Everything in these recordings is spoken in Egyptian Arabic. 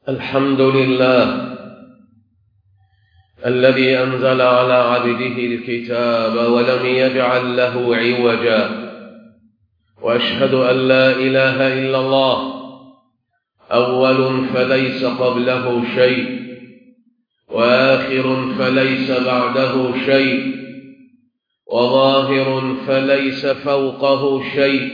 الحمد لله الذي أنزل على عبده الكتاب ولم يجعل له عوجا وأشهد أن لا إله إلا الله أول فليس قبله شيء وآخر فليس بعده شيء وظاهر فليس فوقه شيء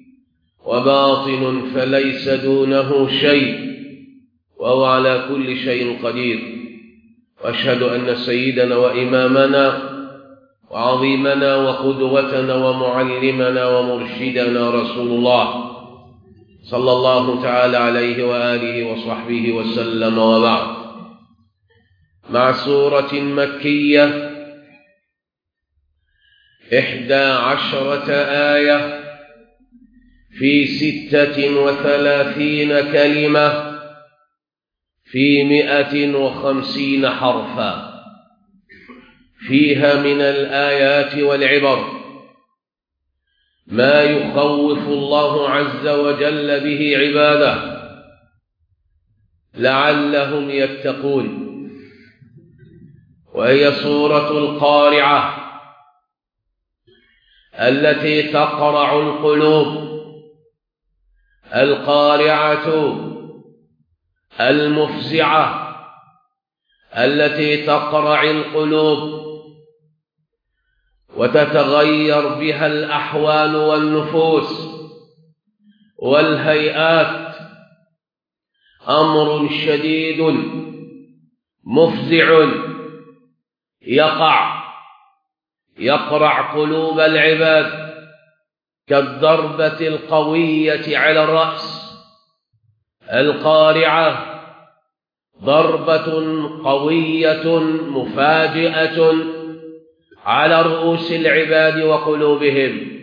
وباطن فليس دونه شيء وهو على كل شيء قدير واشهد ان سيدنا وامامنا وعظيمنا وقدوتنا ومعلمنا ومرشدنا رسول الله صلى الله تعالى عليه واله وصحبه وسلم وبعد مع سوره مكيه احدى عشره ايه في سته وثلاثين كلمه في مئة وخمسين حرفا فيها من الآيات والعبر ما يخوف الله عز وجل به عباده لعلهم يتقون وهي سورة القارعة التي تقرع القلوب القارعة المفزعة التي تقرع القلوب وتتغير بها الأحوال والنفوس والهيئات أمر شديد مفزع يقع يقرع قلوب العباد كالضربة القوية على الرأس القارعة ضربة قوية مفاجئة على رؤوس العباد وقلوبهم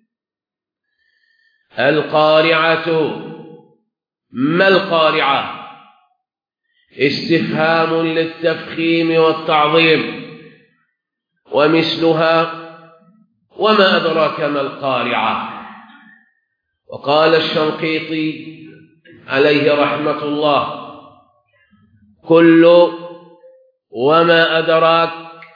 القارعة ما القارعة استفهام للتفخيم والتعظيم ومثلها وما أدراك ما القارعة وقال الشنقيطي عليه رحمة الله كل وما أدراك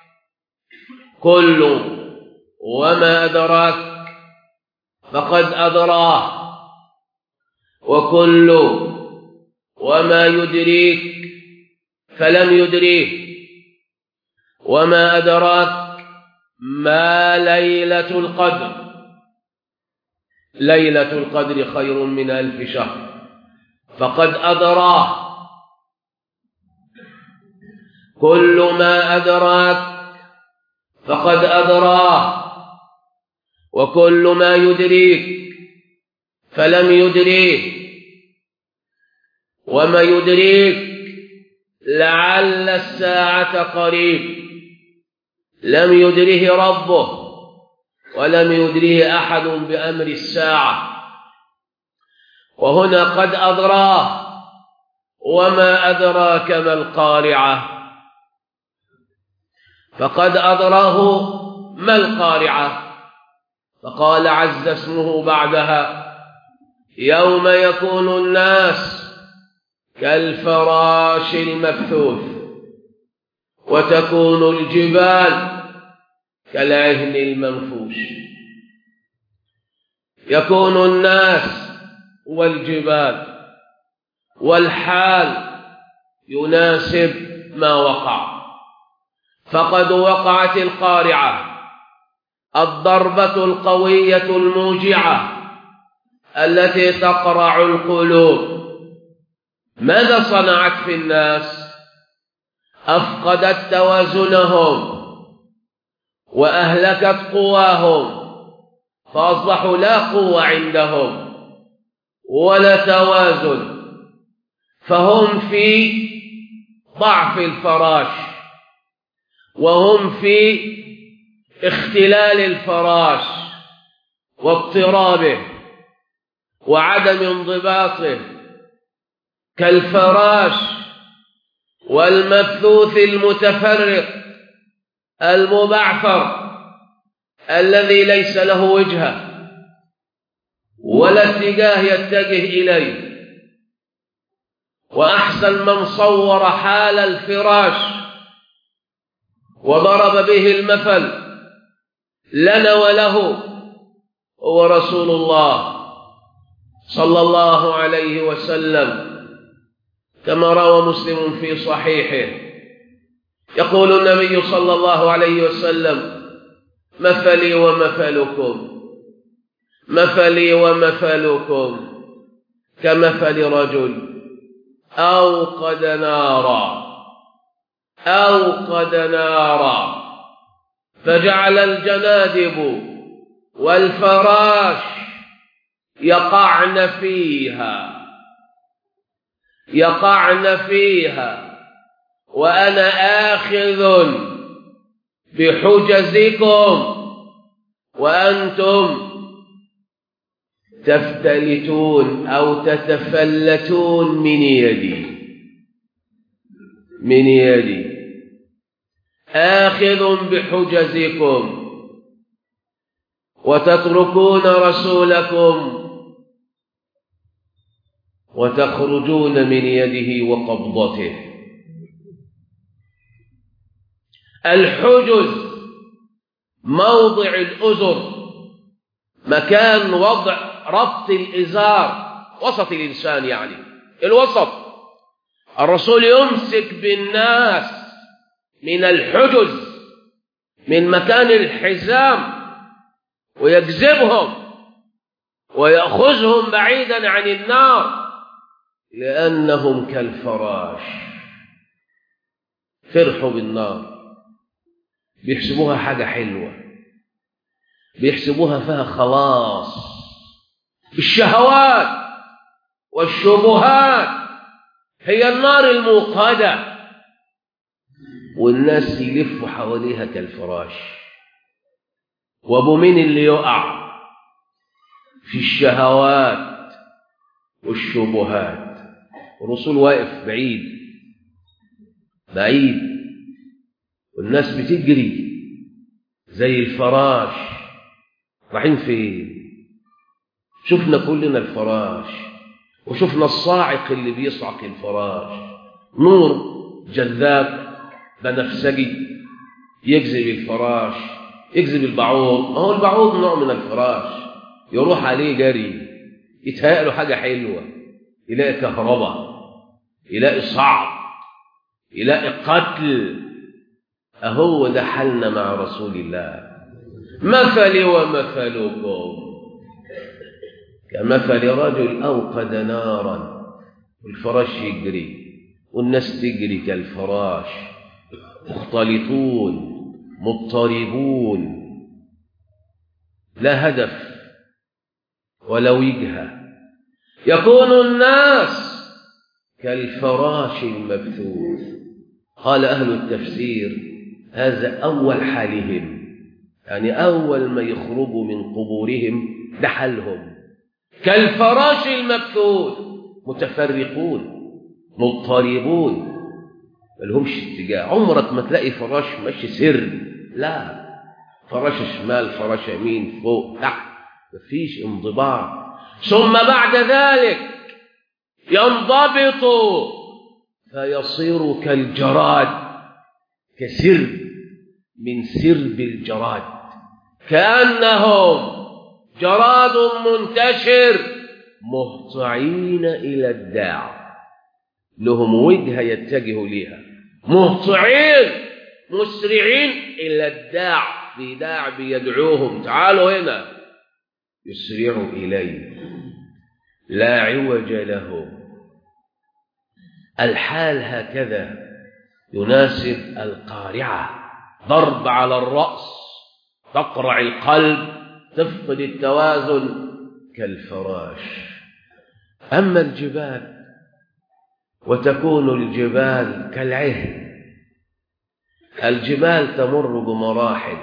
كل وما أدراك فقد أدراه وكل وما يدريك فلم يدريه وما أدراك ما ليلة القدر ليلة القدر خير من ألف شهر فقد أدراه كل ما أدراك فقد أدراه وكل ما يدريك فلم يدريه وما يدريك لعل الساعة قريب لم يدره ربه ولم يدره أحد بأمر الساعة وهنا قد أدراه وما أدراك ما القارعة فقد أدراه ما القارعة فقال عز اسمه بعدها يوم يكون الناس كالفراش المبثوث وتكون الجبال كالعهن المنفوش يكون الناس والجبال والحال يناسب ما وقع فقد وقعت القارعة الضربة القوية الموجعة التي تقرع القلوب ماذا صنعت في الناس أفقدت توازنهم وأهلكت قواهم فأصبحوا لا قوة عندهم ولا توازن فهم في ضعف الفراش وهم في اختلال الفراش واضطرابه وعدم انضباطه كالفراش والمبثوث المتفرق المبعثر الذي ليس له وجهه ولا اتجاه يتجه اليه وأحسن من صور حال الفراش وضرب به المثل لنا وله هو رسول الله صلى الله عليه وسلم كما روى مسلم في صحيحه يقول النبي صلى الله عليه وسلم مثلي ومثلكم مثلي ومثلكم كمثل رجل أوقد نارا أوقد نارا فجعل الجنادب والفراش يقعن فيها يقعن فيها وأنا آخذ بحجزكم وأنتم تفتلتون أو تتفلتون من يدي من يدي آخذ بحجزكم وتتركون رسولكم وتخرجون من يده وقبضته الحجز موضع الأزر مكان وضع ربط الإزار وسط الإنسان يعني الوسط الرسول يمسك بالناس من الحجز من مكان الحزام ويجذبهم ويأخذهم بعيدا عن النار لأنهم كالفراش فرحوا بالنار بيحسبوها حاجة حلوة بيحسبوها فيها خلاص الشهوات والشبهات هي النار الموقدة والناس يلفوا حواليها كالفراش وابو مين اللي يقع في الشهوات والشبهات الرسول واقف بعيد بعيد والناس بتجري زي الفراش رايحين فين شفنا كلنا الفراش وشفنا الصاعق اللي بيصعق الفراش نور جذاب بنفسجي يجذب الفراش يجذب البعوض ما هو البعوض نوع من الفراش يروح عليه جري يتهيأ له حاجة حلوة يلاقي كهرباء يلاقي صعب يلاقي قتل أهو ده حالنا مع رسول الله مثلي ومثلكم كمثل رجل أوقد نارا والفراش يجري والناس تجري كالفراش مختلطون مضطربون لا هدف ولا وجهة يكون الناس كالفراش المبثوث قال أهل التفسير هذا أول حالهم يعني أول ما يخرجوا من قبورهم ده حالهم كالفراش المبثوث متفرقون مضطربون ملهمش اتجاه عمرك ما تلاقي فراش ماشي سر لا فراش شمال فراش يمين فوق تحت مفيش انضباط ثم بعد ذلك ينضبط فيصير كالجراد كسر من سرب الجراد كأنهم جراد منتشر مهطعين إلى الداع لهم وجهة يتجهوا ليها مهطعين مسرعين إلى الداع في داع بيدعوهم تعالوا هنا يسرعوا إليه لا عوج له الحال هكذا يناسب القارعة ضرب على الرأس تقرع القلب تفقد التوازن كالفراش أما الجبال وتكون الجبال كالعهن الجبال تمر بمراحل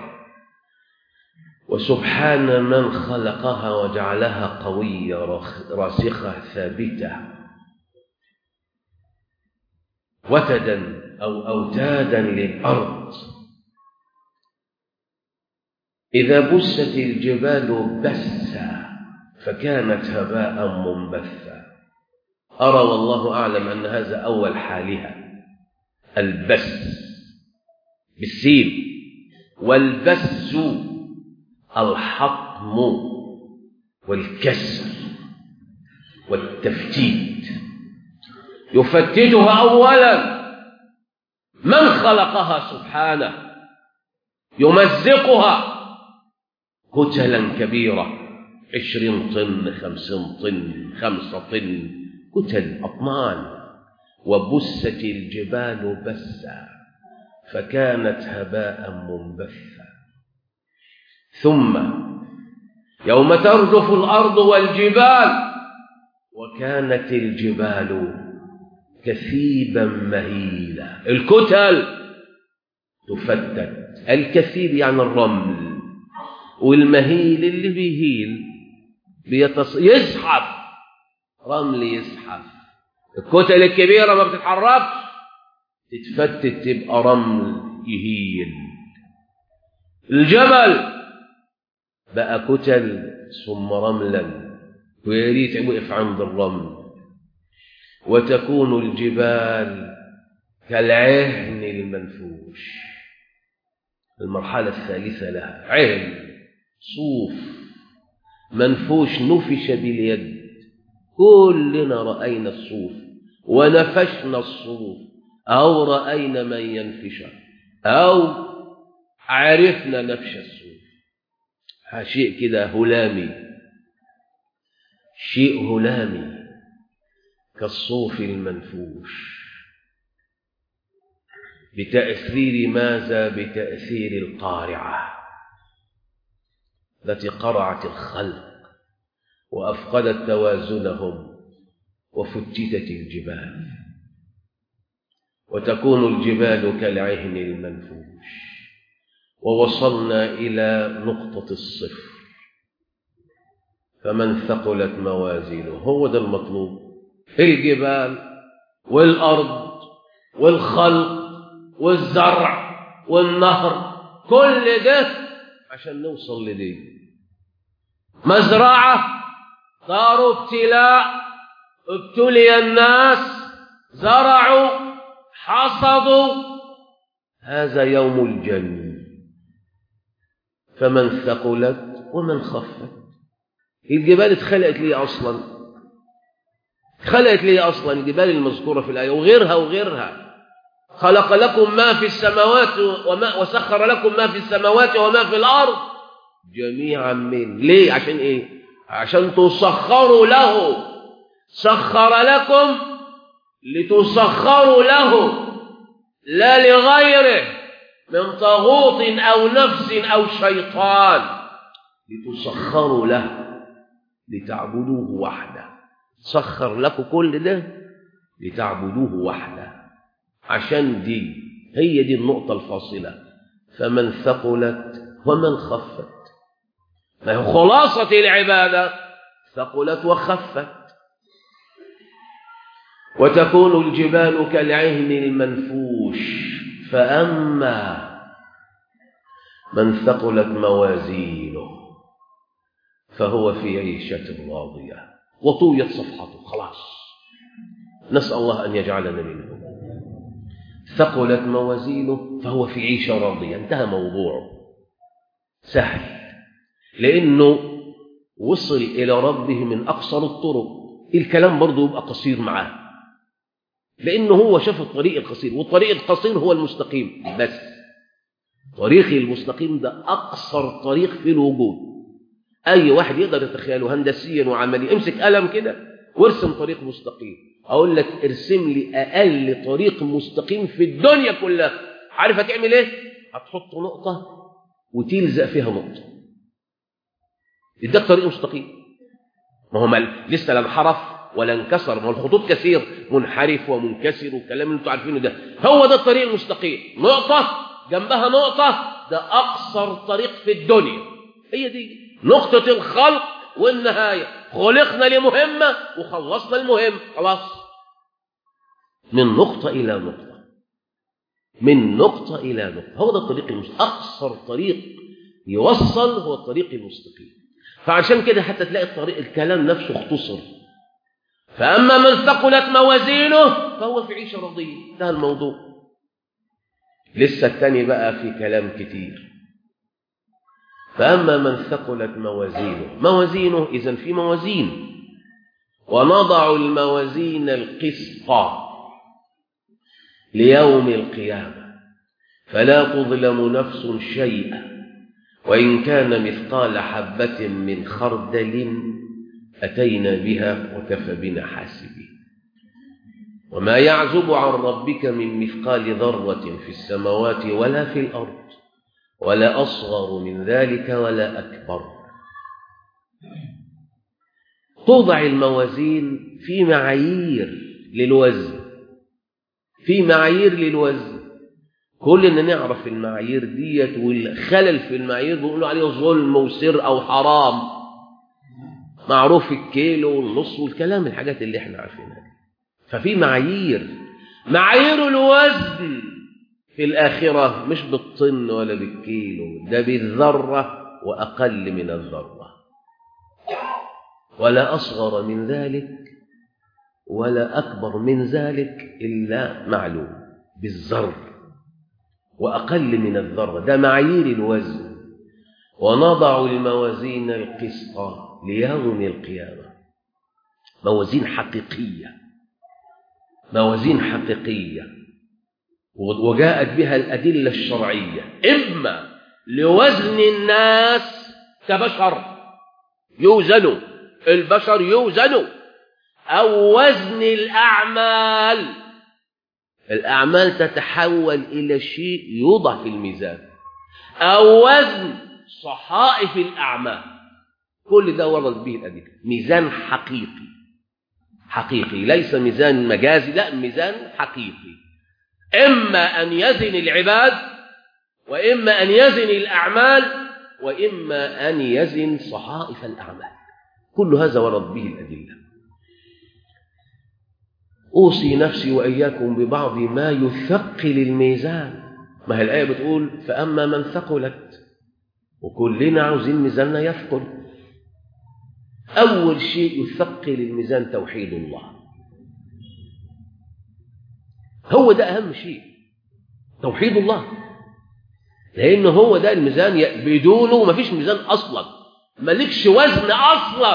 وسبحان من خلقها وجعلها قوية راسخة ثابتة وتدا أو أوتادا للأرض إذا بست الجبال بسا فكانت هباء منبثا أرى والله أعلم أن هذا أول حالها البس بالسين والبس الحطم والكسر والتفتيت يفتتها أولا من خلقها سبحانه يمزقها كتلا كبيرة عشرين طن خمسين طن خمسة طن كتل أطنان وبست الجبال بسا فكانت هباء منبثا ثم يوم ترجف الأرض والجبال وكانت الجبال كثيبا مهيلا الكتل تفتت الكثيب يعني الرمل والمهيل اللي بيهيل بيتص... يزحف رمل يزحف الكتل الكبيرة ما بتتحركش تتفتت تبقى رمل يهيل الجبل بقى كتل ثم رملا ويا ريت وقف عند الرمل وتكون الجبال كالعهن المنفوش المرحلة الثالثة لها عهن صوف منفوش نفش باليد كلنا رأينا الصوف ونفشنا الصوف أو رأينا من ينفشه أو عرفنا نفش الصوف شيء كده هلامي شيء هلامي كالصوف المنفوش بتأثير ماذا بتأثير القارعة التي قرعت الخلق وأفقدت توازنهم وفتتت الجبال وتكون الجبال كالعهن المنفوش ووصلنا إلى نقطة الصفر فمن ثقلت موازينه هو ده المطلوب الجبال والأرض والخلق والزرع والنهر كل ده عشان نوصل لدي مزرعة صاروا ابتلاء ابتلي الناس زرعوا حصدوا هذا يوم الجنة فمن ثقلت ومن خفت الجبال اتخلقت ليه أصلا خلقت ليه أصلا الجبال المذكورة في الآية وغيرها وغيرها خلق لكم ما في السماوات وما وسخر لكم ما في السماوات وما في الأرض جميعا من ليه عشان ايه عشان تسخروا له سخر لكم لتسخروا له لا لغيره من طاغوت أو نفس أو شيطان لتسخروا له لتعبدوه وحده سخر لكم كل ده لتعبدوه وحده عشان دي هي دي النقطة الفاصلة فمن ثقلت ومن خفت ما هي خلاصة العبادة ثقلت وخفت وتكون الجبال كالعهن المنفوش فأما من ثقلت موازينه فهو في عيشة راضية وطويت صفحته خلاص نسأل الله أن يجعلنا منهم ثقلت موازينه فهو في عيشة راضية انتهى موضوعه سهل لأنه وصل إلى ربه من أقصر الطرق الكلام برضه يبقى قصير معاه لأنه هو شاف الطريق القصير والطريق القصير هو المستقيم بس طريق المستقيم ده أقصر طريق في الوجود أي واحد يقدر يتخيله هندسيا وعمليا امسك قلم كده وارسم طريق مستقيم أقول لك ارسم لي أقل طريق مستقيم في الدنيا كلها عارف هتعمل إيه؟ هتحط نقطة وتلزق فيها نقطة يديك طريق مستقيم ما هو مال لسه لا انحرف ولا انكسر ما هو الخطوط كثير منحرف ومنكسر والكلام اللي انتوا عارفينه ده هو ده الطريق المستقيم نقطة جنبها نقطة ده أقصر طريق في الدنيا هي دي نقطة الخلق والنهاية خلقنا لمهمة وخلصنا المهم خلاص من نقطة إلى نقطة من نقطة إلى نقطة هو ده الطريق المستقيم أقصر طريق يوصل هو الطريق المستقيم فعشان كده حتى تلاقي الطريق الكلام نفسه اختصر فأما من ثقلت موازينه فهو في عيشة رضية ده الموضوع لسه الثاني بقى في كلام كتير فأما من ثقلت موازينه موازينه إذا في موازين ونضع الموازين القسط ليوم القيامة فلا تظلم نفس شيئا وإن كان مثقال حبة من خردل أتينا بها وكفى بنا حاسبين وما يعزب عن ربك من مثقال ذرة في السماوات ولا في الأرض ولا أصغر من ذلك ولا أكبر توضع الموازين في معايير للوزن في معايير للوزن كلنا نعرف المعايير ديت والخلل في المعايير بيقولوا عليه ظلم وسر أو حرام معروف الكيلو والنص والكلام الحاجات اللي احنا عارفينها دي ففي معايير معايير الوزن في الآخرة مش بالطن ولا بالكيلو ده بالذرة وأقل من الذرة ولا أصغر من ذلك ولا أكبر من ذلك إلا معلوم بالذر وأقل من الذرة ده معايير الوزن ونضع الموازين القسط ليوم القيامة موازين حقيقية موازين حقيقية وجاءت بها الأدلة الشرعية إما لوزن الناس كبشر يوزنوا البشر يوزنوا أو وزن الأعمال الأعمال تتحول إلى شيء يوضع في الميزان أو وزن صحائف الأعمال كل ده ورد به الأدلة ميزان حقيقي حقيقي ليس ميزان مجازي لا ميزان حقيقي إما أن يزن العباد وإما أن يزن الأعمال وإما أن يزن صحائف الأعمال كل هذا ورد به الأدلة أوصي نفسي وإياكم ببعض ما يثقل الميزان ما هي الآية بتقول فأما من ثقلت وكلنا عاوزين ميزاننا يثقل أول شيء يثقل الميزان توحيد الله هو ده أهم شيء توحيد الله لأن هو ده الميزان بدونه مفيش ميزان أصلا مالكش وزن أصلا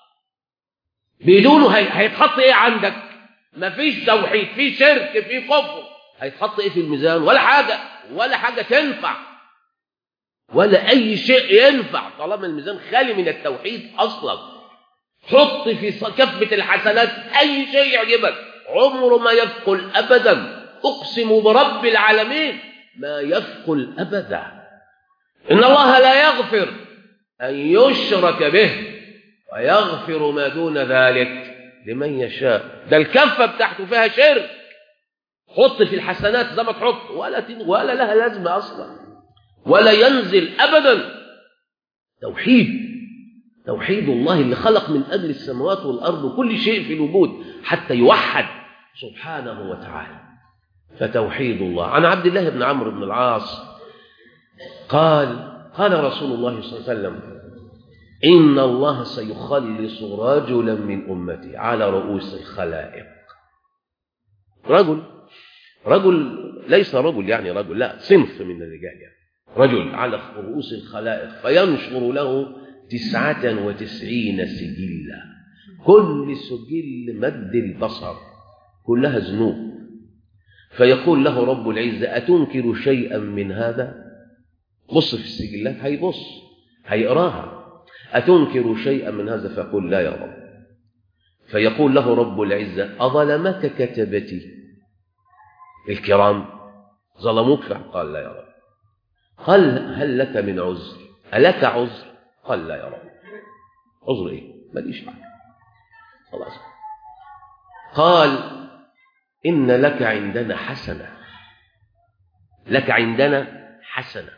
بدونه هيتحط إيه عندك مفيش توحيد في شرك في كفر هيتحط إيه في الميزان ولا حاجة ولا حاجة تنفع ولا أي شيء ينفع طالما الميزان خالي من التوحيد أصلا حط في كفة الحسنات أي شيء يعجبك عمره ما يثقل أبدا أقسم برب العالمين ما يثقل أبدا إن الله لا يغفر أن يشرك به ويغفر ما دون ذلك لمن يشاء ده الكفة بتاعته فيها شرك حط في الحسنات زي ما تحط ولا ولا لها لازمة أصلا ولا ينزل أبدا توحيد توحيد الله اللي خلق من أجل السماوات والأرض وكل شيء في الوجود حتى يوحد سبحانه وتعالى فتوحيد الله عن عبد الله بن عمرو بن العاص قال قال رسول الله صلى الله عليه وسلم إن الله سيخلص رجلا من أمتي على رؤوس الخلائق رجل رجل ليس رجل يعني رجل لا صنف من الرجال يعني رجل على رؤوس الخلائق فينشر له تسعة وتسعين سجلا كل سجل مد البصر كلها ذنوب فيقول له رب العزة أتنكر شيئا من هذا بص في السجلات هيبص هيقراها أتنكر شيئا من هذا فقل لا يا رب فيقول له رب العزة أظلمك كتبتي الكرام ظلموك فقال لا يا رب قال هل لك من عذر ألك عذر قال لا يا رب عذر ايه ماليش حاجه خلاص قال ان لك عندنا حسنه لك عندنا حسنه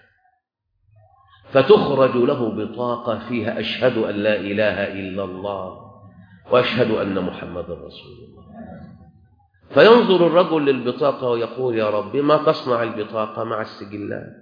فتخرج له بطاقه فيها اشهد ان لا اله الا الله واشهد ان محمدا رسول الله فينظر الرجل للبطاقه ويقول يا رب ما تصنع البطاقه مع السجلات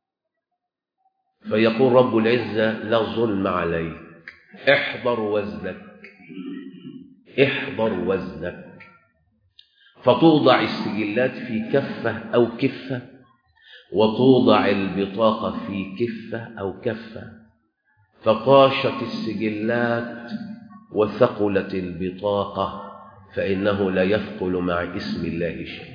فيقول رب العزة لا ظلم عليك احضر وزنك احضر وزنك فتوضع السجلات في كفة أو كفة وتوضع البطاقة في كفة أو كفة فطاشت السجلات وثقلت البطاقة فإنه لا يثقل مع اسم الله شيء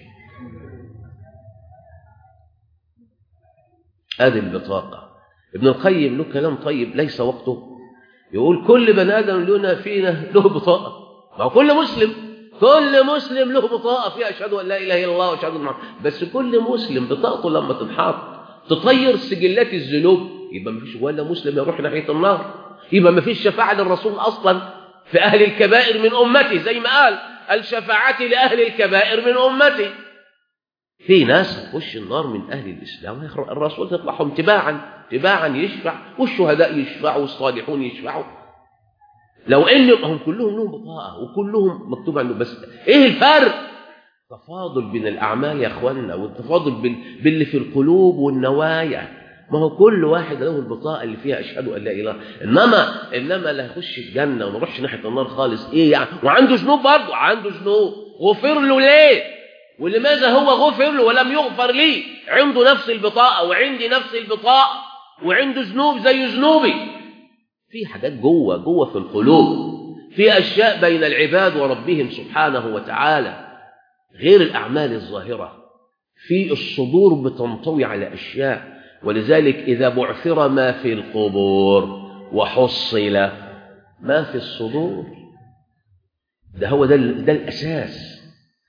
هذه البطاقة ابن القيم له كلام طيب ليس وقته يقول كل بني آدم لنا فينا له بطاقة ما هو كل مسلم كل مسلم له بطاقة فيها أشهد أن لا إله إلا الله وأشهد أن محمد بس كل مسلم بطاقته لما تنحط تطير سجلات الذنوب يبقى ما فيش ولا مسلم يروح ناحية النار يبقى ما فيش شفاعة للرسول أصلا في أهل الكبائر من أمتي زي ما قال الشفاعة لأهل الكبائر من أمتي في ناس هتخش النار من أهل الإسلام الرسول تطلعهم تباعا تباعا يشفع والشهداء يشفعوا والصالحون يشفعوا لو ان هم كلهم لهم بطاقه وكلهم مكتوب عنده بس ايه الفرق تفاضل بين الاعمال يا اخوانا والتفاضل بال... باللي في القلوب والنوايا ما هو كل واحد له البطاقه اللي فيها اشهد ان لا اله انما انما لا يخش الجنه وما يروحش ناحيه النار خالص ايه يعني وعنده ذنوب برضه عنده ذنوب غفر له ليه ولماذا هو غفر له ولم يغفر لي عنده نفس البطاقه وعندي نفس البطاقه وعنده ذنوب زي ذنوبي في حاجات جوه جوه في القلوب في اشياء بين العباد وربهم سبحانه وتعالى غير الاعمال الظاهره في الصدور بتنطوي على اشياء ولذلك اذا بعثر ما في القبور وحصل ما في الصدور ده هو ده ده الاساس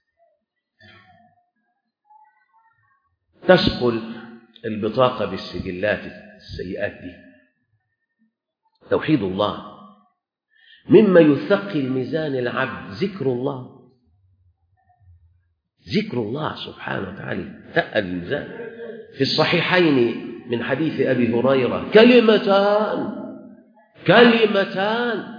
تثقل البطاقه بالسجلات السيئات دي توحيد الله مما يثقل ميزان العبد ذكر الله ذكر الله سبحانه وتعالى ثقل الميزان في الصحيحين من حديث أبي هريرة كلمتان كلمتان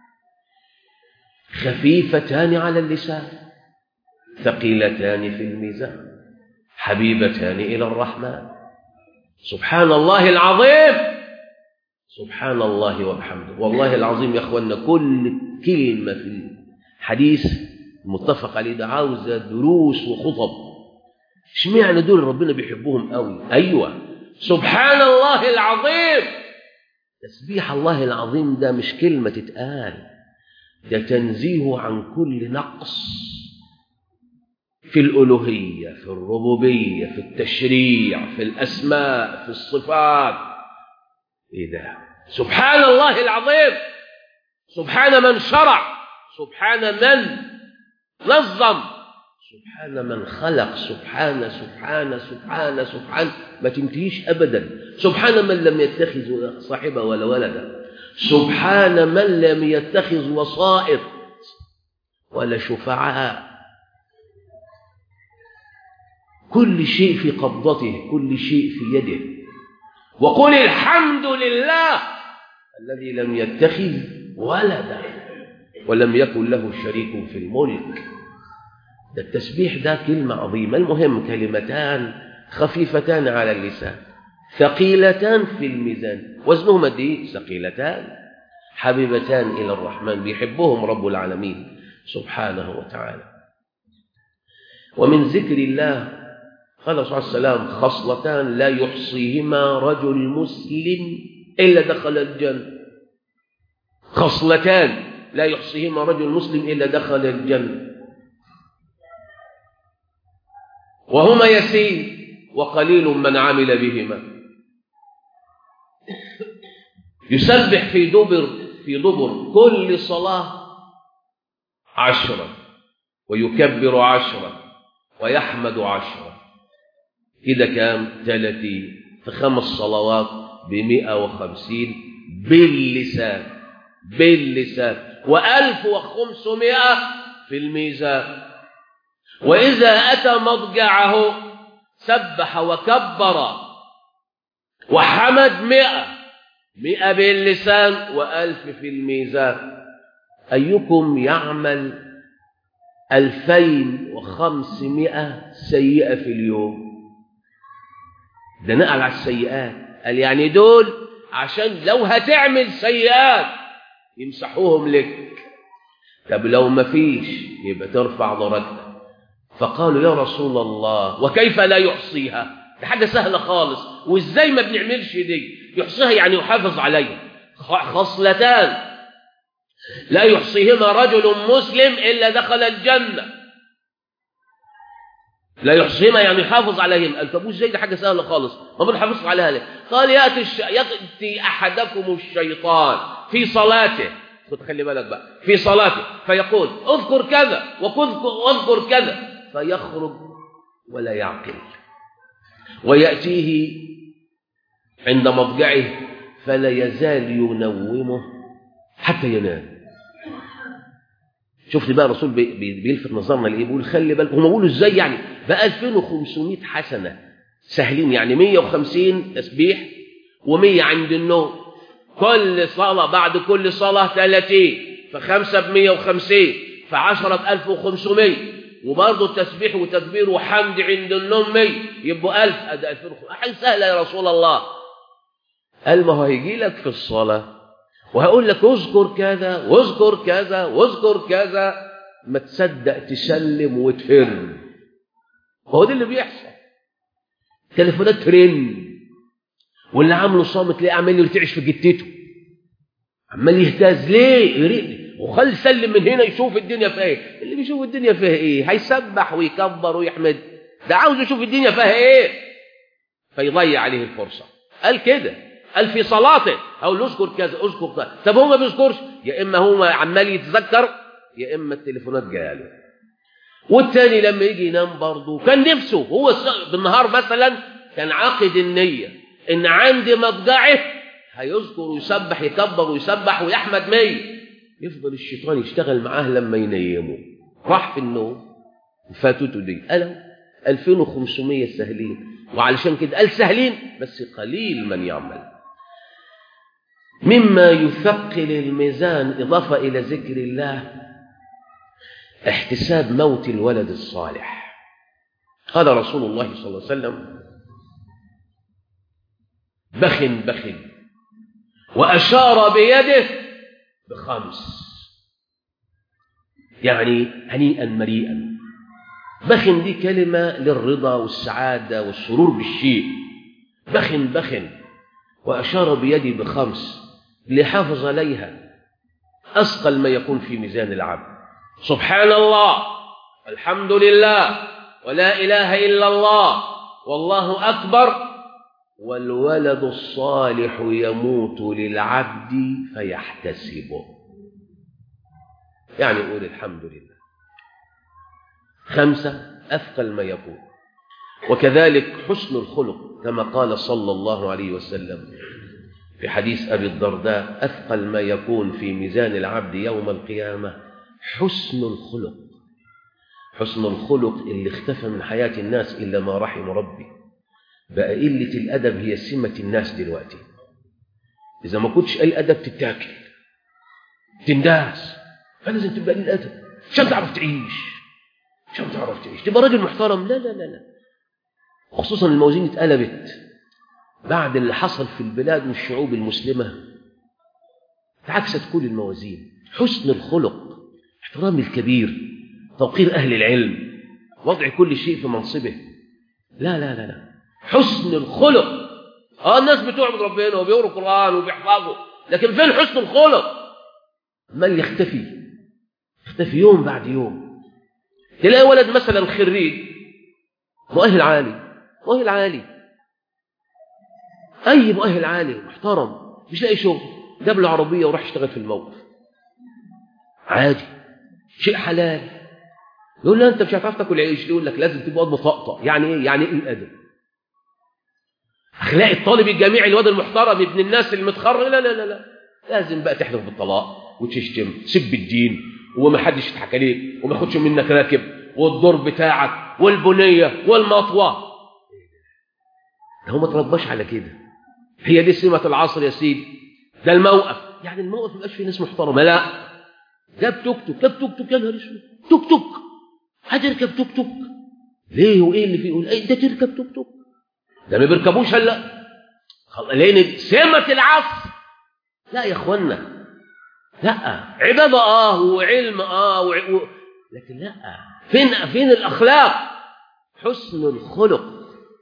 خفيفتان على اللسان ثقيلتان في الميزان حبيبتان إلى الرحمن سبحان الله العظيم سبحان الله وبحمده والله العظيم يا اخوانا كل كلمه في الحديث المتفق عليه ده عاوزه دروس وخطب اشمعنى دول ربنا بيحبهم قوي ايوه سبحان الله العظيم تسبيح الله العظيم ده مش كلمه تتقال ده تنزيه عن كل نقص في الالوهيه في الربوبيه في التشريع في الاسماء في الصفات ايه ده سبحان الله العظيم سبحان من شرع سبحان من نظم سبحان من خلق سبحان سبحان سبحان سبحان ما تنتهيش ابدا سبحان من لم يتخذ صاحبه ولا ولدا سبحان من لم يتخذ وسائط ولا شفعاء كل شيء في قبضته كل شيء في يده وقل الحمد لله الذي لم يتخذ ولدا ولم يكن له شريك في الملك ده التسبيح ده كلمة عظيمة المهم كلمتان خفيفتان على اللسان ثقيلتان في الميزان وزنهما دي ثقيلتان حبيبتان إلى الرحمن بيحبهم رب العالمين سبحانه وتعالى ومن ذكر الله قال صلى الله عليه وسلم خصلتان لا يحصيهما رجل مسلم إلا دخل الجنة خصلتان لا يحصيهما رجل مسلم إلا دخل الجنة وهما يسير وقليل من عمل بهما يسبح في دبر في دبر كل صلاة عشرة ويكبر عشرة ويحمد عشرة كده كام ثلاثين في خمس صلوات بمئة وخمسين باللسان باللسان وألف وخمسمائة في الميزان وإذا أتى مضجعه سبح وكبر وحمد مئة مئة باللسان وألف في الميزان أيكم يعمل ألفين وخمسمائة سيئة في اليوم ده نقل على السيئات قال يعني دول عشان لو هتعمل سيئات يمسحوهم لك طب لو ما فيش يبقى ترفع درجتك فقالوا يا رسول الله وكيف لا يحصيها ده حاجة سهلة خالص وازاي ما بنعملش دي يحصيها يعني يحافظ عليها خصلتان لا يحصيهما رجل مسلم إلا دخل الجنة لا يحصيهما يعني يحافظ عليهم قال طب ازاي ده حاجة سهلة خالص ما بنحافظ عليها ليه قال يأتي, الش... يأتي أحدكم الشيطان في صلاته خد خلي بالك بقى في صلاته فيقول اذكر كذا واذكر كذا فيخرج ولا يعقل ويأتيه عند مضجعه فلا يزال ينومه حتى ينام شفت بقى الرسول بي بي بيلفت نظرنا لايه بيقول خلي بالك هم بيقولوا ازاي يعني بقى 2500 حسنه سهلين يعني 150 تسبيح و100 عند النوم كل صلاه بعد كل صلاه 30 فخمسه ب 150 فعشرة ب 1500 وبرضه التسبيح وتكبير وحمد عند النوم 100 يبقوا 1000 ادي 2500 حاجه سهله يا رسول الله قال ما هو هيجي لك في الصلاه وهقول لك اذكر كذا واذكر كذا واذكر كذا ما تصدق تسلم وتفر هو ده اللي بيحصل تليفونات ترن واللي عامله صامت ليه عمال يرتعش في جتته عمال يهتز ليه يريد وخلي سلم من هنا يشوف الدنيا فيها ايه اللي بيشوف الدنيا فيها ايه هيسبح ويكبر ويحمد ده عاوز يشوف الدنيا فيها ايه فيضيع عليه الفرصه قال كده قال في صلاته او اذكر كذا اذكر كذا طب هو ما بيذكرش يا اما هو عمال يتذكر يا اما التليفونات جاله والتاني لما يجي ينام برضه كان نفسه هو بالنهار مثلا كان عاقد النيه ان عند مضجعه هيذكر ويسبح يكبر ويسبح ويحمد مية يفضل الشيطان يشتغل معاه لما ينيمه راح في النوم فاتته دي قالوا 2500 سهلين وعلشان كده قال سهلين بس قليل من يعمل مما يثقل الميزان إضافة إلى ذكر الله احتساب موت الولد الصالح قال رسول الله صلى الله عليه وسلم بخ بخ وأشار بيده بخمس يعني هنيئا مريئا بخ دي كلمة للرضا والسعادة والسرور بالشيء بخ بخ وأشار بيدي بخمس لحافظ عليها أثقل ما يكون في ميزان العبد سبحان الله الحمد لله ولا إله إلا الله والله أكبر والولد الصالح يموت للعبد فيحتسبه يعني يقول الحمد لله خمسة أثقل ما يكون وكذلك حسن الخلق كما قال صلى الله عليه وسلم في حديث أبي الدرداء أثقل ما يكون في ميزان العبد يوم القيامة حسن الخلق حسن الخلق اللي اختفى من حياة الناس إلا ما رحم ربي بقى قلة الأدب هي سمة الناس دلوقتي إذا ما كنتش قليل أدب تتاكل تنداس فلازم تبقى قليل أدب عشان تعرف تعيش عشان تعرف تعيش تبقى راجل محترم لا لا لا لا خصوصا الموازين اتقلبت بعد اللي حصل في البلاد والشعوب المسلمة عكست كل الموازين حسن الخلق احترام الكبير توقير أهل العلم وضع كل شيء في منصبه لا لا لا لا حسن الخلق اه الناس بتعبد ربنا وبيقروا قرآن وبيحفظوا لكن فين حسن الخلق مال يختفي يختفي يوم بعد يوم تلاقي ولد مثلا خريج مؤهل عالي مؤهل عالي اي مؤهل عالي محترم مش لاقي شغل جاب له عربيه وراح يشتغل في الموقف عادي شيء حلال يقول له انت مش هتعرف تاكل عيش يقول لك لازم تبقى مطقطق يعني ايه يعني ايه الادب اخلاق الطالب الجامعي الواد المحترم ابن الناس المتخرج لا لا لا لا لازم بقى تحلف بالطلاق وتشتم سب الدين وما حدش يضحك عليك وما ياخدش منك راكب والدور بتاعك والبنيه والمطوه هو ما ترباش على كده هي دي سمه العصر يا سيدي ده الموقف يعني الموقف ما يبقاش فيه ناس محترمه لا جاب توك توك جاب توك توك يا نهار اسود توك توك هتركب توك توك ليه وايه اللي فيه يقول ايه ده تركب توك توك ده ما بيركبوش هلا لان سمه العصر لا يا اخوانا لا عبادة آه وعلم آه و... و... لكن لا فين فين الأخلاق حسن الخلق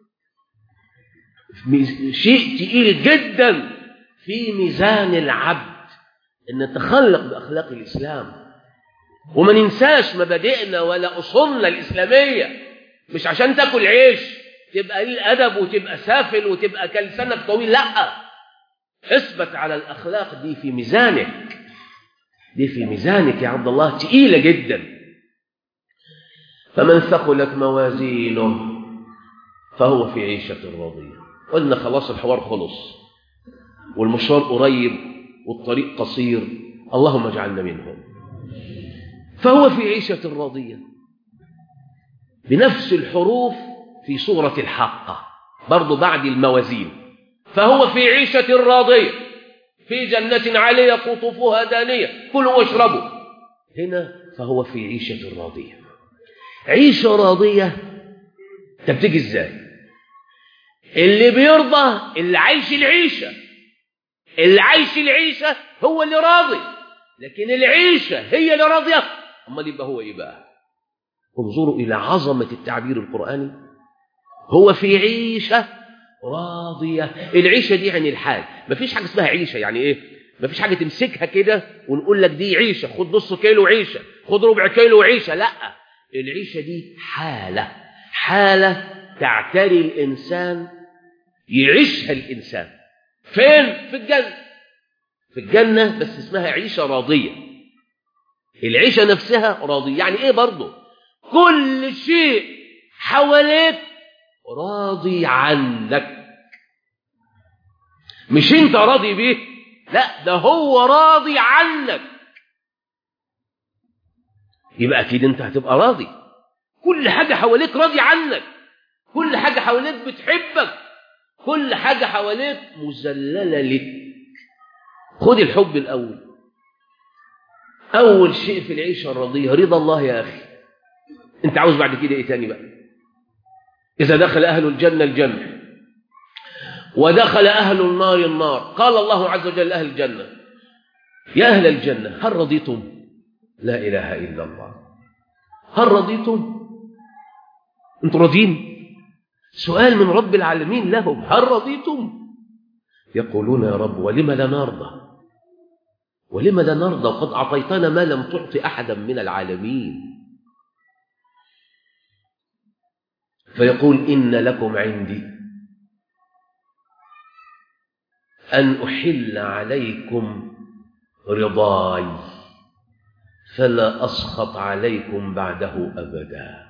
شيء تقيل جدا في ميزان العبد ان نتخلق باخلاق الاسلام وما ننساش مبادئنا ولا اصولنا الاسلاميه مش عشان تاكل عيش تبقى قليل ادب وتبقى سافل وتبقى كلسانك طويل لا اثبت على الاخلاق دي في ميزانك دي في ميزانك يا عبد الله تقيله جدا فمن ثقلت موازينه فهو في عيشه راضيه قلنا خلاص الحوار خلص والمشوار قريب والطريق قصير اللهم اجعلنا منهم فهو في عيشة راضية بنفس الحروف في سورة الحاقة برضو بعد الموازين فهو في عيشة راضية في جنة عالية قطوفها دانية كلوا واشربوا هنا فهو في عيشة راضية عيشة راضية تبتجي ازاي اللي بيرضى اللي عايش العيشة اللي عايش العيشة هو اللي راضي لكن العيشة هي اللي راضية أمال يبقى هو إيه بقى انظروا إلى عظمة التعبير القرآني هو في عيشة راضية العيشة دي يعني الحال مفيش حاجة اسمها عيشة يعني إيه مفيش حاجة تمسكها كده ونقول لك دي عيشة خد نص كيلو عيشة خد ربع كيلو عيشة لا العيشة دي حالة حالة تعتري الإنسان يعيشها الإنسان فين في الجنة في الجنة بس اسمها عيشة راضية العيشة نفسها راضية يعني ايه برضه كل شيء حواليك راضي عنك مش انت راضي بيه لا ده هو راضي عنك يبقى اكيد انت هتبقى راضي كل حاجة حواليك راضي عنك كل حاجة حواليك بتحبك كل حاجة حواليك مذللة لك خد الحب الأول أول شيء في العيشة الرضية رضا الله يا أخي أنت عاوز بعد كده إيه تاني بقى إذا دخل أهل الجنة الجنة ودخل أهل النار النار قال الله عز وجل أهل الجنة يا أهل الجنة هل رضيتم لا إله إلا الله هل رضيتم أنتم راضين سؤال من رب العالمين لهم هل رضيتم يقولون يا رب ولم لا نرضى ولم لا نرضى وقد أعطيتنا ما لم تعط أحدا من العالمين فيقول إن لكم عندي أن أحل عليكم رضاي فلا أسخط عليكم بعده أبداً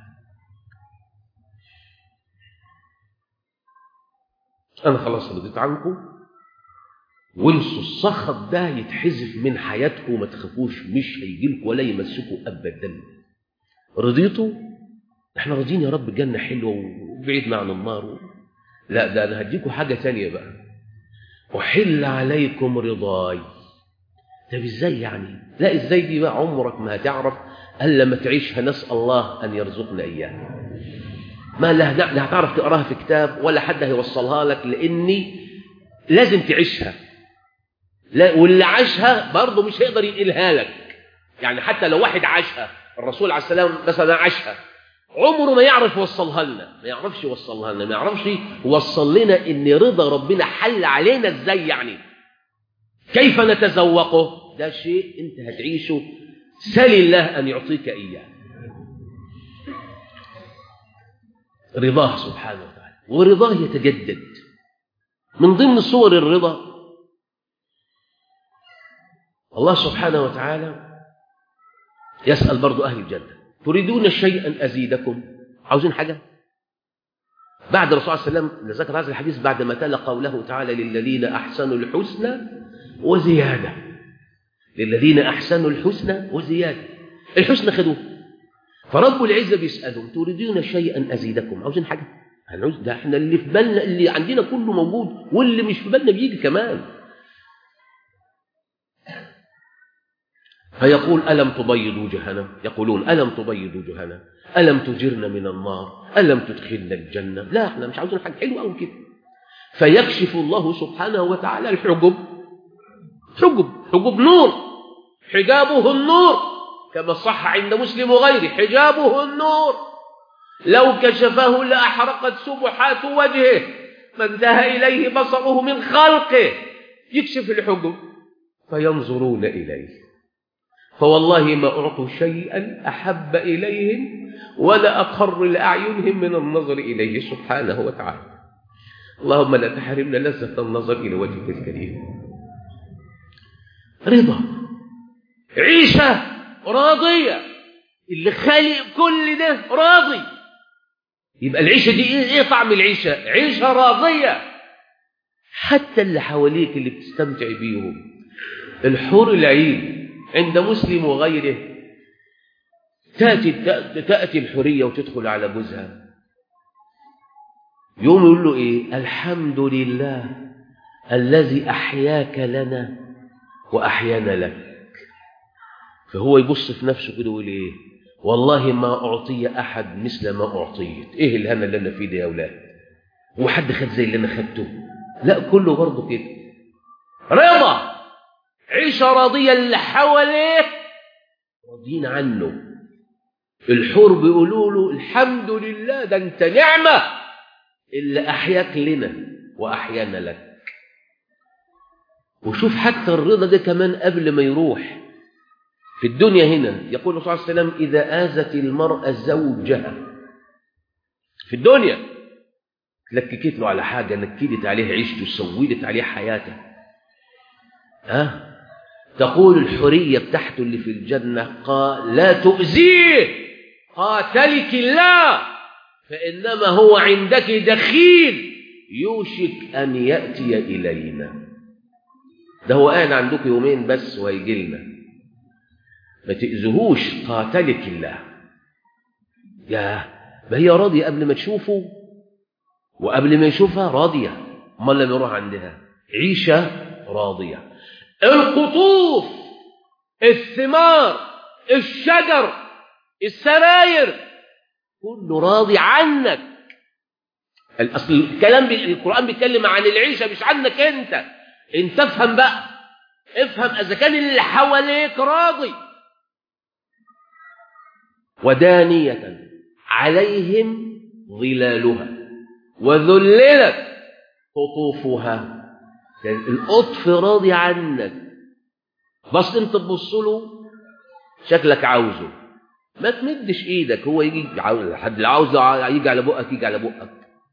أنا خلاص رضيت عنكم وانسوا الصخب ده يتحذف من حياتكم وما تخافوش مش هيجيلكم ولا يمسكوا أبدا رضيتوا احنا راضيين يا رب الجنة حلوة وبعيدنا عن النار لا ده أنا هديكم حاجة تانية بقى أحل عليكم رضاي طب ازاي يعني لا ازاي دي بقى عمرك ما هتعرف الا ما تعيشها نسال الله ان يرزقنا اياها ما لا هتعرف تقراها في كتاب ولا حد هيوصلها لك لاني لازم تعيشها لا واللي عاشها برضه مش هيقدر ينقلها لك يعني حتى لو واحد عاشها الرسول عليه السلام مثلا عاشها عمره ما يعرف يوصلها لنا ما يعرفش يوصلها لنا ما يعرفش يوصل لنا ان رضا ربنا حل علينا ازاي يعني كيف نتذوقه ده شيء انت هتعيشه سل الله ان يعطيك اياه رضاه سبحانه وتعالى ورضاه يتجدد من ضمن صور الرضا الله سبحانه وتعالى يسأل برضو أهل الجنة تريدون شيئا أزيدكم عاوزين حاجة بعد الرسول صلى الله عليه وسلم ذكر هذا الحديث بعد ما تلا قوله تعالى للذين أحسنوا الحسنى وزيادة للذين أحسنوا الحسنى وزيادة الحسنى خدوه فرب العزة بيسألهم تريدون شيئا أزيدكم عاوزين حاجة هنعوز ده احنا اللي في بالنا اللي عندنا كله موجود واللي مش في بالنا بيجي كمان فيقول ألم تبيضوا جهنم يقولون ألم تبيضوا جهنم ألم تجرنا من النار ألم تدخلنا الجنة لا احنا مش عاوزين حاجة حلوة أو كده فيكشف الله سبحانه وتعالى الحجب حجب حجب نور حجابه النور كما صح عند مسلم وغيره حجابه النور لو كشفه لأحرقت سبحات وجهه ما انتهى إليه بصره من خلقه يكشف الحجب فينظرون إليه فوالله ما أعطوا شيئا أحب إليهم ولا أقر لأعينهم من النظر إليه سبحانه وتعالى اللهم لا تحرمنا لذة النظر إلى وجهك الكريم رضا عيشة راضية اللي خالق كل ده راضي يبقى العيشة دي ايه, إيه طعم العيشة عيشة راضية حتى اللي حواليك اللي بتستمتع بيهم الحور العين عند مسلم وغيره تأتي, تأتي الحرية وتدخل على جوزها يوم يقول له ايه الحمد لله الذي أحياك لنا وأحيانا لك فهو يبص في نفسه كده ويقول ايه والله ما أعطي أحد مثل ما أعطيت إيه الهنا اللي أنا فيه ده يا أولاد هو حد خد زي اللي أنا خدته لا كله برضه كده رضا عيشة راضية اللي حواليه راضيين عنه الحور بيقولوا له الحمد لله ده أنت نعمة اللي أحياك لنا وأحيانا لك وشوف حتى الرضا ده كمان قبل ما يروح في الدنيا هنا يقول صلى الله عليه وسلم إذا آزت المرأة زوجها في الدنيا لككت له على حاجة نكدت عليه عيشته سودت عليه حياته ها تقول الحرية بتاعته اللي في الجنة قال لا تؤذيه قاتلك الله فإنما هو عندك دخيل يوشك أن يأتي إلينا ده هو قاعد عندك يومين بس وهيجي لنا ما تأذهوش قاتلك الله يا ما هي راضية قبل ما تشوفه وقبل ما يشوفها راضية امال لما يروح عندها عيشة راضية القطوف الثمار الشجر السراير كله راضي عنك الاصل الكلام بي... القرآن بيتكلم عن العيشة مش عنك انت انت افهم بقى افهم اذا كان اللي حواليك راضي ودانية عليهم ظلالها وذللت قطوفها يعني القطف راضي عنك بس انت تبص له شكلك عاوزه ما تمدش ايدك هو يجي حد اللي عاوزه يجي على بقك يجي على بقك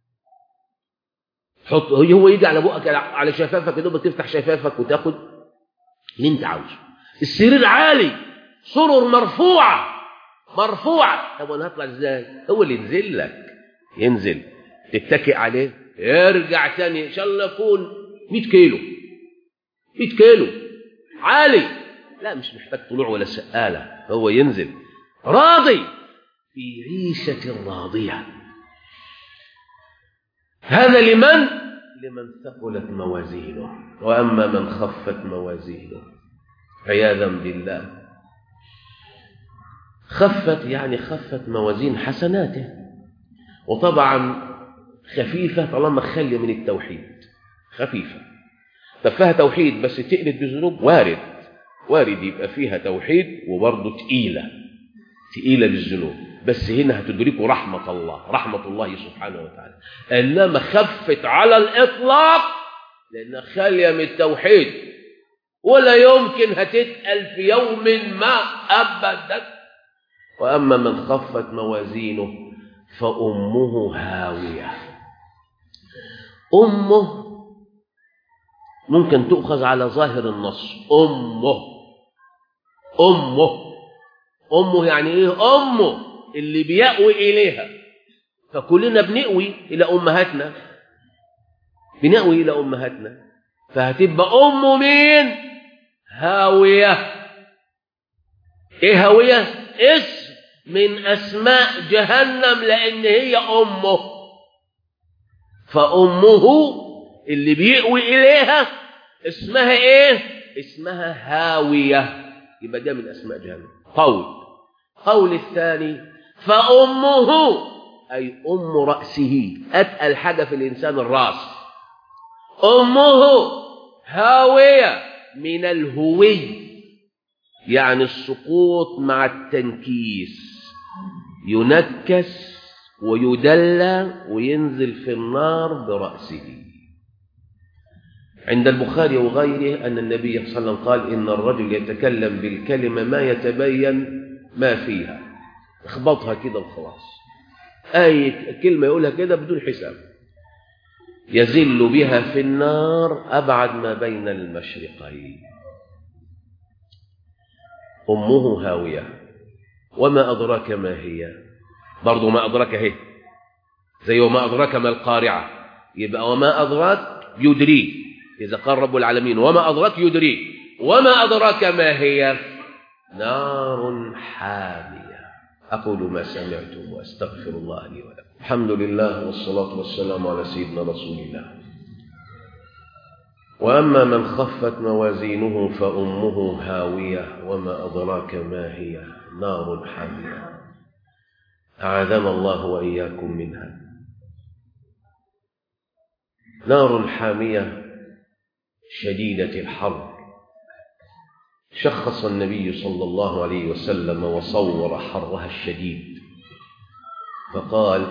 حط هو يجي على بقك على شفافك يا دوبك تفتح شفافك وتاخد اللي انت عاوزه السرير عالي سرر مرفوعه مرفوعه طب انا هطلع ازاي هو اللي ينزل لك ينزل تتكئ عليه يرجع تاني ان شاء الله يكون 100 كيلو 100 كيلو عالي لا مش محتاج طلوع ولا سقاله هو ينزل راضي في عيشه راضيه هذا لمن لمن ثقلت موازينه واما من خفت موازينه عياذا بالله خفت يعني خفت موازين حسناته وطبعا خفيفة طالما خالية من التوحيد خفيفة طب فيها توحيد بس تقلد بذنوب وارد وارد يبقى فيها توحيد وبرضه تقيلة تقيلة بالذنوب بس هنا هتدركوا رحمة الله رحمة الله سبحانه وتعالى إنما خفت على الإطلاق لأنها خالية من التوحيد ولا يمكن هتتقل في يوم ما أبدا وأما من خفت موازينه فأمه هاوية أمه ممكن تؤخذ على ظاهر النص أمه أمه أمه يعني إيه أمه اللي بيأوي إليها فكلنا بنأوي إلى أمهاتنا بنأوي إلى أمهاتنا فهتبقى أم مين هاوية إيه هاوية اسم من أسماء جهنم لأن هي أمه فأمه اللي بيأوي إليها اسمها إيه؟ اسمها هاوية يبقى ده من أسماء جهنم قول قول الثاني فأمه أي أم رأسه أتقل حاجة في الإنسان الرأس أمه هاوية من الهوي يعني السقوط مع التنكيس ينكس ويدلى وينزل في النار برأسه عند البخاري وغيره أن النبي صلى الله عليه وسلم قال إن الرجل يتكلم بالكلمة ما يتبين ما فيها اخبطها كده وخلاص أي كلمة يقولها كده بدون حساب يزل بها في النار أبعد ما بين المشرقين أمه هاوية وما أدراك ما هي برضو ما أدراك هي زي وما أدراك ما القارعة يبقى وما أدراك يدريك إذا قال رب العالمين وما أدراك يدريك وما أدراك ما هي نار حامية أقول ما سمعتم وأستغفر الله لي ولكم الحمد لله والصلاة والسلام على سيدنا رسول الله وأما من خفت موازينه فأمه هاوية وما أدراك ما هي نار حامية أعاذنا الله وإياكم منها نار حامية شديدة الحر شخص النبي صلى الله عليه وسلم وصور حرها الشديد فقال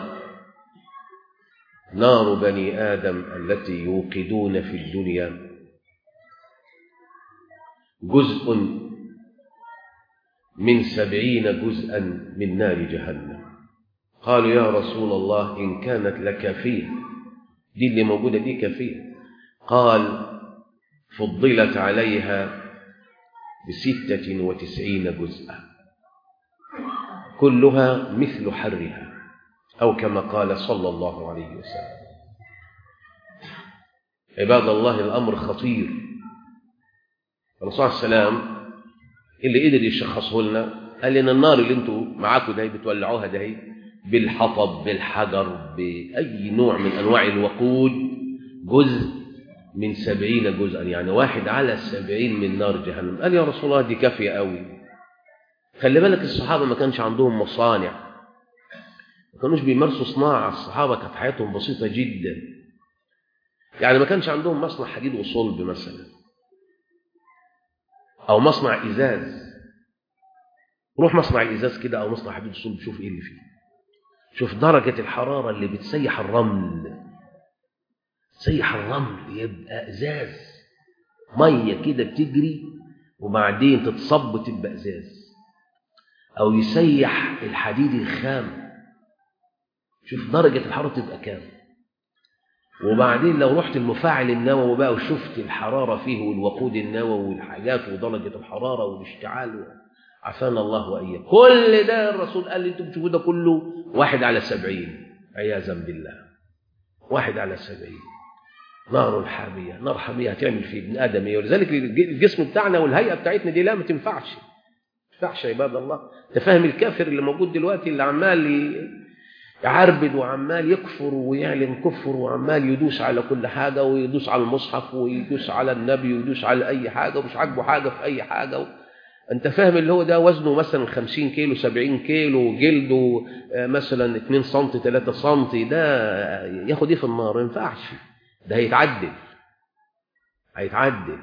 نار بني آدم التي يوقدون في الدنيا جزء من سبعين جزءا من نار جهنم قالوا يا رسول الله إن كانت لكافية دي اللي موجودة دي كافية قال فضلت عليها بستة وتسعين جزءا كلها مثل حرها أو كما قال صلى الله عليه وسلم عباد الله الأمر خطير الرسول صلى الله عليه وسلم اللي قدر يشخصه لنا قال لنا النار اللي انتوا معاكم ده بتولعوها ده بالحطب بالحجر بأي نوع من أنواع الوقود جزء من سبعين جزءا يعني واحد على السبعين من نار جهنم قال يا رسول الله دي كافية قوي خلي بالك الصحابة ما كانش عندهم مصانع ما كانوش بيمارسوا صناعة الصحابة كانت حياتهم بسيطة جدا يعني ما كانش عندهم مصنع حديد وصلب مثلا أو مصنع إزاز روح مصنع الإزاز كده أو مصنع حديد وصلب شوف إيه اللي فيه شوف درجة الحرارة اللي بتسيح الرمل سيح الرمل يبقى ازاز ميه كده بتجري وبعدين تتصب تبقى ازاز او يسيح الحديد الخام شوف درجه الحراره تبقى كام وبعدين لو رحت المفاعل النووي بقى وشفت الحراره فيه والوقود النووي والحاجات ودرجه الحراره والاشتعال عافانا الله واياك كل ده الرسول قال لي انتوا بتشوفوا ده كله واحد على سبعين عياذا بالله واحد على سبعين نار حامية نار حامية هتعمل في ابن آدم إيه ولذلك الجسم بتاعنا والهيئة بتاعتنا دي لا ما تنفعش ما تنفعش يا عباد الله أنت فاهم الكافر اللي موجود دلوقتي اللي عمال يعربد وعمال يكفر ويعلن كفر وعمال يدوس على كل حاجة ويدوس على المصحف ويدوس على النبي ويدوس على أي حاجة ومش عاجبه حاجة في أي حاجة و... أنت فاهم اللي هو ده وزنه مثلا 50 كيلو 70 كيلو وجلده مثلا 2 سم 3 سم ده ياخد ايه في النار ما ينفعش ده هيتعدل هيتعدل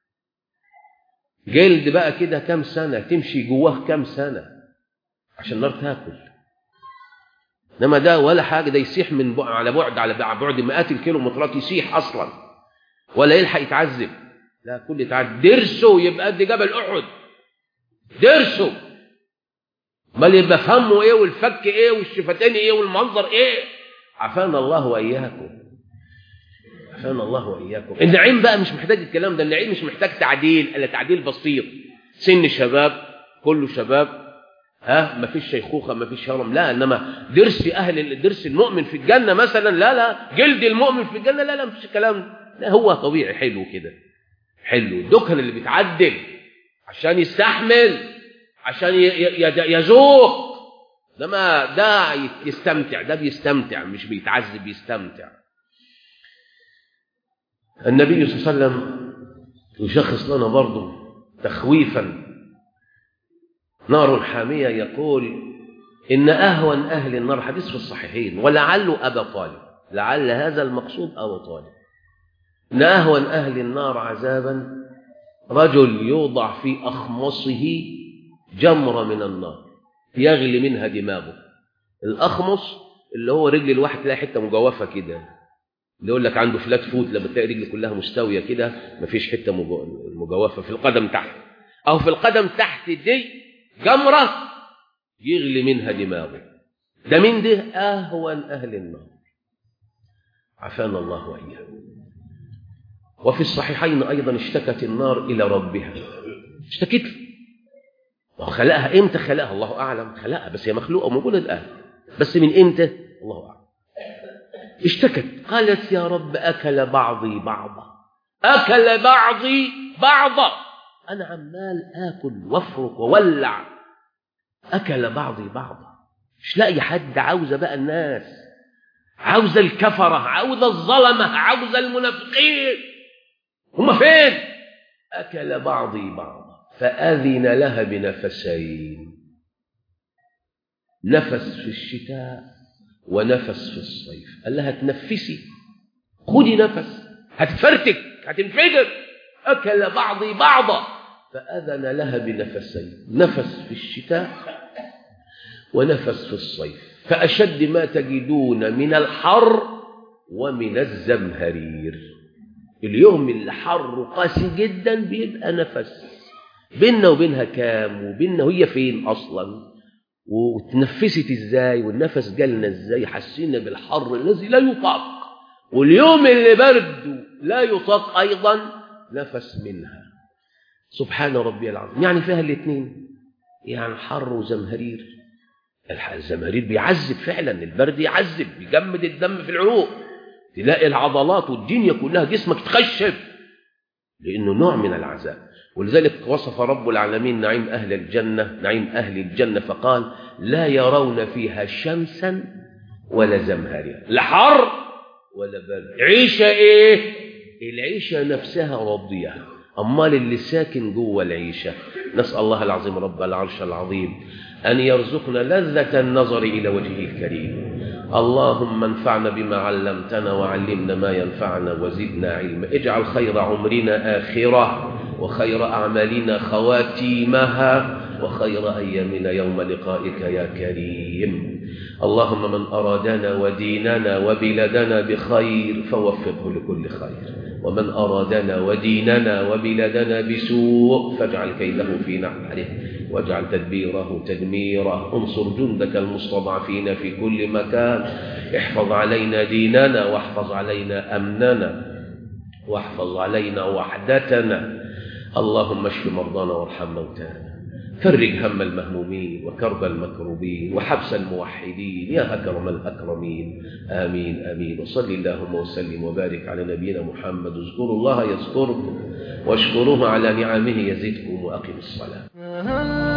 جلد بقى كده كام سنة تمشي جواه كام سنة عشان النار تاكل انما ده ولا حاجة ده يسيح من بعد على بعد على بعد مئات الكيلومترات يسيح اصلا ولا يلحق يتعذب لا كل يتعذب درسه يبقى قد جبل احد درسه بل يبقى فمه ايه والفك ايه والشفتين ايه والمنظر ايه عافانا الله واياكم عافانا الله واياكم النعيم بقى مش محتاج الكلام ده النعيم مش محتاج تعديل الا تعديل بسيط سن شباب كله شباب ها ما فيش شيخوخه ما فيش هرم لا انما درس اهل درس المؤمن في الجنه مثلا لا لا جلد المؤمن في الجنه لا لا مفيش الكلام لا هو طبيعي حلو كده حلو الدكن اللي بيتعدل عشان يستحمل عشان يذوق ده ما ده يستمتع ده بيستمتع مش بيتعذب بيستمتع النبي صلى الله عليه وسلم يشخص لنا برضه تخويفا نار حامية يقول إن أهون أهل النار حديث في الصحيحين ولعله أبا طالب لعل هذا المقصود أبا طالب إن أهون أهل النار عذابا رجل يوضع في أخمصه جمرة من النار يغلي منها دماغه الأخمص اللي هو رجل الواحد تلاقي حتة مجوفة كده اللي يقول لك عنده فلات فوت لما تلاقي رجل كلها مستوية كده مفيش حتة مجوفة في القدم تحت أو في القدم تحت دي جمرة يغلي منها دماغه ده من ده أهون أهل النار عافانا الله وإياه وفي الصحيحين أيضا اشتكت النار إلى ربها اشتكت له وخلقها امتى خلقها الله أعلم خلقها بس هي مخلوقة موجودة الآن بس من امتى الله أعلم اشتكت قالت يا رب أكل بعضي بعضا أكل بعضي بعضا أنا عمال آكل وافرك وولع أكل بعضي بعضا مش لاقي حد عاوزة بقى الناس عاوزة الكفرة عاوزة الظلمة عاوزة المنافقين هم فين أكل بعضي بعضا فأذن لها بنفسين نفس في الشتاء ونفس في الصيف قال لها تنفسي خدي نفس هتفرتك هتنفجر أكل بعضي بعضا فأذن لها بنفسين نفس في الشتاء ونفس في الصيف فأشد ما تجدون من الحر ومن الزمهرير اليوم اللي حر قاسي جدا بيبقى نفس بيننا وبينها كام وبيننا وهي فين أصلا وتنفست ازاي والنفس جالنا ازاي حسينا بالحر الذي لا يطاق واليوم اللي برد لا يطاق أيضا نفس منها سبحان ربي العظيم يعني فيها الاثنين يعني حر وزمهرير الزمهرير بيعذب فعلا البرد يعذب بيجمد الدم في العروق تلاقي العضلات والدنيا كلها جسمك تخشب لأنه نوع من العذاب ولذلك وصف رب العالمين نعيم أهل الجنة نعيم أهل الجنة فقال لا يرون فيها شمسا ولا زمهريرا لا حر ولا برد عيشة إيه العيشة نفسها راضية أمال اللي ساكن جوه العيشة نسأل الله العظيم رب العرش العظيم أن يرزقنا لذة النظر إلى وجهه الكريم اللهم انفعنا بما علمتنا وعلمنا ما ينفعنا وزدنا علما اجعل خير عمرنا آخرة وخير أعمالنا خواتيمها وخير أيامنا يوم لقائك يا كريم اللهم من أرادنا وديننا وبلادنا بخير فوفقه لكل خير ومن أرادنا وديننا وبلادنا بسوء فاجعل كيده في نحره واجعل تدبيره تدميره انصر جندك المستضعفين في كل مكان احفظ علينا ديننا واحفظ علينا أمننا واحفظ علينا وحدتنا اللهم اشف مرضانا وارحم موتانا فرج هم المهمومين وكرب المكروبين وحبس الموحدين يا أكرم الأكرمين آمين آمين وصل اللهم وسلم وبارك على نبينا محمد اذكروا الله يذكركم واشكروه على نعمه يزدكم وأقم الصلاة